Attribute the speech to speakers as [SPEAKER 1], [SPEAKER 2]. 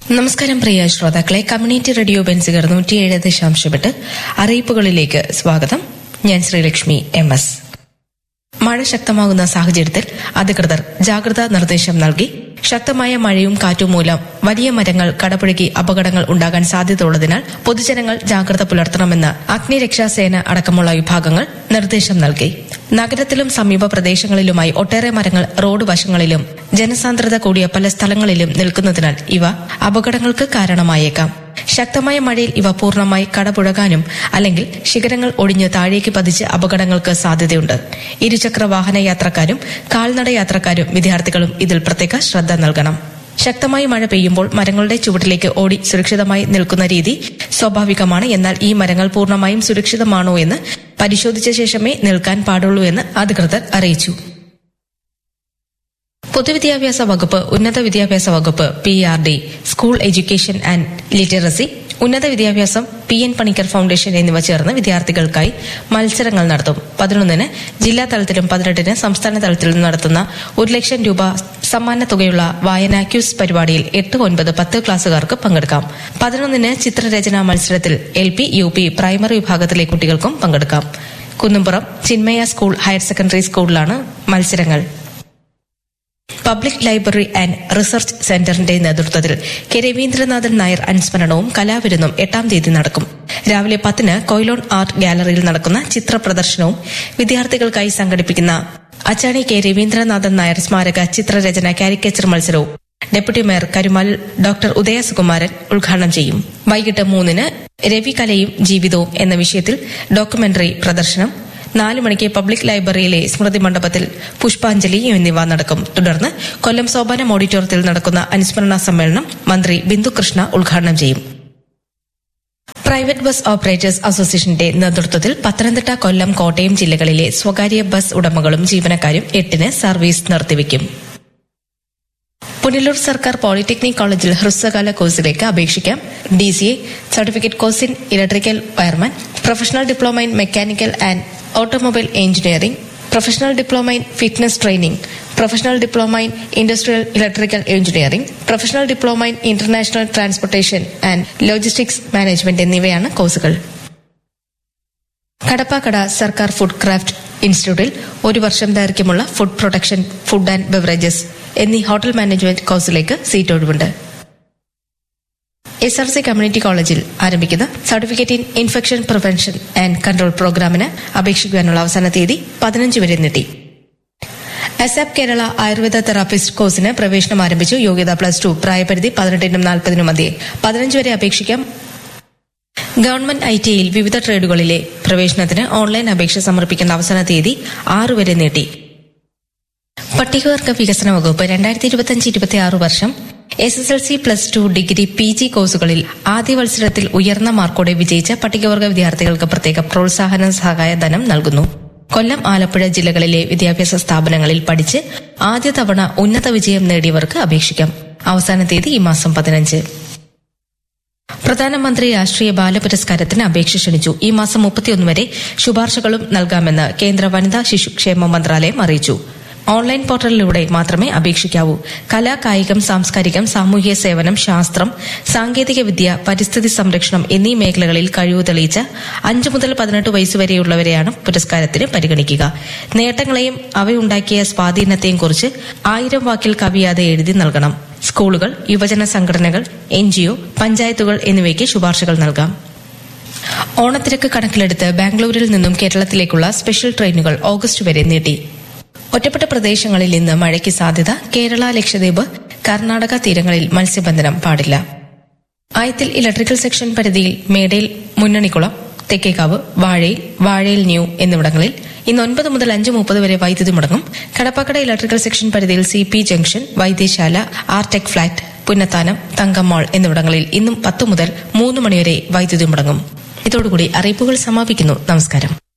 [SPEAKER 1] നമസ്കാരം പ്രിയ ശ്രോതാക്കളെ community radio ബെൻസുകർ നൂറ്റിയേഴ് ദശാംശം എട്ട് അറിയിപ്പുകളിലേക്ക് സ്വാഗതം ഞാൻ ശ്രീലക്ഷ്മി എം എസ് മഴ ശക്തമാകുന്ന സാഹചര്യത്തിൽ അധികൃതർ ജാഗ്രതാ നിർദ്ദേശം നൽകി ശക്തമായ മഴയും കാറ്റും മൂലം വലിയ മരങ്ങൾ കടപുഴകി അപകടങ്ങൾ ഉണ്ടാകാൻ സാധ്യതയുള്ളതിനാൽ പൊതുജനങ്ങൾ ജാഗ്രത പുലർത്തണമെന്ന് അഗ്നിരക്ഷാസേന അടക്കമുള്ള വിഭാഗങ്ങൾ നിർദ്ദേശം നൽകി നഗരത്തിലും സമീപ പ്രദേശങ്ങളിലുമായി ഒട്ടേറെ മരങ്ങൾ റോഡ് വശങ്ങളിലും ജനസാന്ദ്രത കൂടിയ പല സ്ഥലങ്ങളിലും നിൽക്കുന്നതിനാൽ ഇവ അപകടങ്ങൾക്ക് കാരണമായേക്കാം ശക്തമായ മഴയിൽ ഇവ പൂർണ്ണമായി കടപുഴകാനും അല്ലെങ്കിൽ ശിഖരങ്ങൾ ഒടിഞ്ഞ് താഴേക്ക് പതിച്ച് അപകടങ്ങൾക്ക് സാധ്യതയുണ്ട് ഇരുചക്ര വാഹന യാത്രക്കാരും കാൽനട യാത്രക്കാരും വിദ്യാർത്ഥികളും ഇതിൽ പ്രത്യേക ശ്രദ്ധ നൽകണം ശക്തമായി മഴ പെയ്യുമ്പോൾ മരങ്ങളുടെ ചുവട്ടിലേക്ക് ഓടി സുരക്ഷിതമായി നിൽക്കുന്ന രീതി സ്വാഭാവികമാണ് എന്നാൽ ഈ മരങ്ങൾ പൂർണ്ണമായും സുരക്ഷിതമാണോ എന്ന് പരിശോധിച്ച ശേഷമേ നിൽക്കാൻ പാടുള്ളൂ എന്ന് അധികൃതർ അറിയിച്ചു പൊതുവിദ്യാഭ്യാസ വകുപ്പ് ഉന്നത വിദ്യാഭ്യാസ വകുപ്പ് P R D school education and literacy ഉന്നത വിദ്യാഭ്യാസം പി എൻ പണിക്കർ ഫൗണ്ടേഷൻ എന്നിവ ചേർന്ന് വിദ്യാർത്ഥികൾക്കായി മത്സരങ്ങൾ നടത്തും പതിനൊന്നിന് ജില്ലാ തലത്തിലും പതിനെട്ടിന് സംസ്ഥാന തലത്തിലും നടത്തുന്ന ഒരു ലക്ഷം രൂപ സമ്മാന തുകയുള്ള വായന ക്യൂസ് പരിപാടിയിൽ എട്ട് ഒൻപത് പത്ത് ക്ലാസ്സുകാർക്ക് പങ്കെടുക്കാം പതിനൊന്നിന് ചിത്രരചനാ മത്സരത്തിൽ L P U P primary വിഭാഗത്തിലെ കുട്ടികൾക്കും പങ്കെടുക്കാം Kunnumpuram Chinmaya school higher secondary സ്കൂളിലാണ് മത്സരങ്ങൾ പബ്ലിക് ലൈബ്രറി ആൻഡ് റിസർച്ച് സെന്ററിന്റെ നേതൃത്വത്തിൽ കെ രവീന്ദ്രനാഥൻ നായർ അനുസ്മരണവും കലാവിരുന്നും എട്ടാം തീയതി നടക്കും രാവിലെ പത്തിന് കൊയിലോൺ ആർട്ട് ഗാലറിയിൽ നടക്കുന്ന ചിത്ര പ്രദർശനവും വിദ്യാർത്ഥികൾക്കായി സംഘടിപ്പിക്കുന്ന അച്ചാണി കെ രവീന്ദ്രനാഥൻ നായർ സ്മാരക ചിത്രരചന കാരിക്കേച്ചർ മത്സരവും ഡെപ്യൂട്ടി മേയർ കരുമാൽ ഡോക്ടർ ഉദയ സുകുമാരൻ ഉദ്ഘാടനം ചെയ്യും വൈകിട്ട് മൂന്നിന് രവികലയും ജീവിതവും എന്ന വിഷയത്തിൽ ഡോക്യുമെന്ററി പ്രദർശനം നാല് മണിക്ക് പബ്ലിക് ലൈബ്രറിയിലെ സ്മൃതി മണ്ഡപത്തിൽ പുഷ്പാഞ്ജലി എന്നിവ നടക്കും തുടർന്ന് കൊല്ലം സോപാനം ഓഡിറ്റോറിയത്തിൽ നടക്കുന്ന അനുസ്മരണ സമ്മേളനം മന്ത്രി ബിന്ദുകൃഷ്ണ ഉദ്ഘാടനം ചെയ്യും പ്രൈവറ്റ് ബസ് ഓപ്പറേറ്റേഴ്സ് അസോസിയേഷന്റെ നേതൃത്വത്തിൽ പത്തനംതിട്ട കൊല്ലം കോട്ടയം ജില്ലകളിലെ സ്വകാര്യ ബസ് ഉടമകളും ജീവനക്കാരും എട്ടിന് സർവീസ് നിർത്തിവെക്കും പുനലൂർ സർക്കാർ പോളിടെക്നിക് കോളേജിൽ ഹ്രസ്വകാല കോഴ്സിലേക്ക് അപേക്ഷിക്കാം D C A certificate course in electrical wireman professional diploma in mechanical and automobile engineering professional diploma in fitness training professional diploma in industrial electrical engineering professional diploma in international transportation and logistics management എന്നിവയാണ് കോഴ്സുകൾ കടപ്പാക്കട സർക്കാർ food craft ഇൻസ്റ്റിറ്റ്യൂട്ടിൽ ഒരു വർഷം ദൈർഘ്യമുള്ള food protection food and beverages എന്നീ hotel management കോഴ്സിലേക്ക് seat ഒഴിവുണ്ട് എസ് ആർ സി കമ്മ്യൂണിറ്റി കോളേജിൽ ആരംഭിക്കുന്ന certificate in infection prevention and control പ്രോഗ്രാമിന് അപേക്ഷിക്കുവാനുള്ള അവസാന തീയതി പതിനഞ്ച് വരെ നീട്ടി അസാപ് കേരള ആയുർവേദ തെറാപ്പിസ്റ്റ് കോഴ്സിന് പ്രവേശനം ആരംഭിച്ചു യോഗ്യത പ്ലസ് ടു പ്രായപരിധി പതിനെട്ടിനും നാൽപ്പതിനും മധ്യേ പതിനഞ്ച് വരെ അപേക്ഷിക്കാം ഗവൺമെന്റ് ഐ ടിയിൽ വിവിധ ട്രേഡുകളിലെ പ്രവേശനത്തിന് ഓൺലൈൻ അപേക്ഷ സമർപ്പിക്കേണ്ട അവസാന തീയതി ആറ് വരെ നീട്ടി പട്ടികവർഗ വികസന വകുപ്പ് രണ്ടായിരത്തി ഇരുപത്തിയഞ്ച് ഇരുപത്തിയാറ് വർഷം S S L C plus two degree P G കോഴ്സുകളിൽ ആദ്യ മത്സരത്തിൽ ഉയർന്ന മാർക്കോടെ വിജയിച്ച പട്ടികവർഗ വിദ്യാർത്ഥികൾക്ക് പ്രത്യേക പ്രോത്സാഹന സഹായ ധനം നൽകുന്നു കൊല്ലം ആലപ്പുഴ ജില്ലകളിലെ വിദ്യാഭ്യാസ സ്ഥാപനങ്ങളിൽ പഠിച്ച് ആദ്യ തവണ ഉന്നത വിജയം നേടിയവർക്ക് അപേക്ഷിക്കാം അവസാന തീയതി ഈ മാസം പതിനഞ്ച് പ്രധാനമന്ത്രി രാഷ്ട്രീയ ബാല പുരസ്കാരത്തിന് അപേക്ഷ ക്ഷണിച്ചു ഈ മാസം മുപ്പത്തിയൊന്ന് വരെ ശുപാർശകളും നൽകാമെന്ന് കേന്ദ്ര വനിതാ ശിശുക്ഷേമ മന്ത്രാലയം അറിയിച്ചു ഓൺലൈൻ പോർട്ടലിലൂടെ മാത്രമേ അപേക്ഷിക്കാവൂ കല കായികം സാംസ്കാരികം സാമൂഹ്യ സേവനം ശാസ്ത്രം സാങ്കേതിക വിദ്യ പരിസ്ഥിതി സംരക്ഷണം എന്നീ മേഖലകളിൽ കഴിവ് തെളിയിച്ച അഞ്ചു മുതൽ പതിനെട്ട് വയസ്സുവരെയുള്ളവരെയാണ് പുരസ്കാരത്തിന് പരിഗണിക്കുക നേട്ടങ്ങളെയും അവയുണ്ടാക്കിയ സ്വാധീനത്തെയും കുറിച്ച് ആയിരം വാക്കിൽ കവിയാതെ എഴുതി നൽകണം സ്കൂളുകൾ യുവജന സംഘടനകൾ എൻജിഒ പഞ്ചായത്തുകൾ എന്നിവയ്ക്ക് ശുപാർശകൾ നൽകാം ഓണത്തിരക്ക് കണക്കിലെടുത്ത് ബാംഗ്ലൂരിൽ നിന്നും കേരളത്തിലേക്കുള്ള സ്പെഷ്യൽ ട്രെയിനുകൾ ഓഗസ്റ്റ് വരെ നീട്ടി ഒറ്റപ്പെട്ട പ്രദേശങ്ങളിൽ ഇന്ന് മഴയ്ക്ക് സാധ്യത കേരള ലക്ഷദ്വീപ് കർണാടക തീരങ്ങളിൽ മത്സ്യബന്ധനം പാടില്ല ആയത്തിൽ ഇലക്ട്രിക്കൽ സെക്ഷൻ പരിധിയിൽ മേടയിൽ മുന്നണിക്കുളം തെക്കേക്കാവ് വാഴയിൽ വാഴയിൽ ന്യൂ എന്നിവിടങ്ങളിൽ ഇന്ന് ഒൻപത് മുതൽ അഞ്ച് മുപ്പത് വരെ വൈദ്യുതി മുടങ്ങും കടപ്പാക്കട ഇലക്ട്രിക്കൽ സെക്ഷൻ പരിധിയിൽ സി പി ജംഗ്ഷൻ വൈദ്യശാല ആർടെക് ഫ്ളാറ്റ് പുന്നത്താനം തങ്കമാൾ എന്നിവിടങ്ങളിൽ ഇന്നും പത്ത് മുതൽ മൂന്ന് മണിവരെ വൈദ്യുതി മുടങ്ങും ഇതോടുകൂടി അറിയിപ്പുകൾ സമാപിക്കുന്നു നമസ്കാരം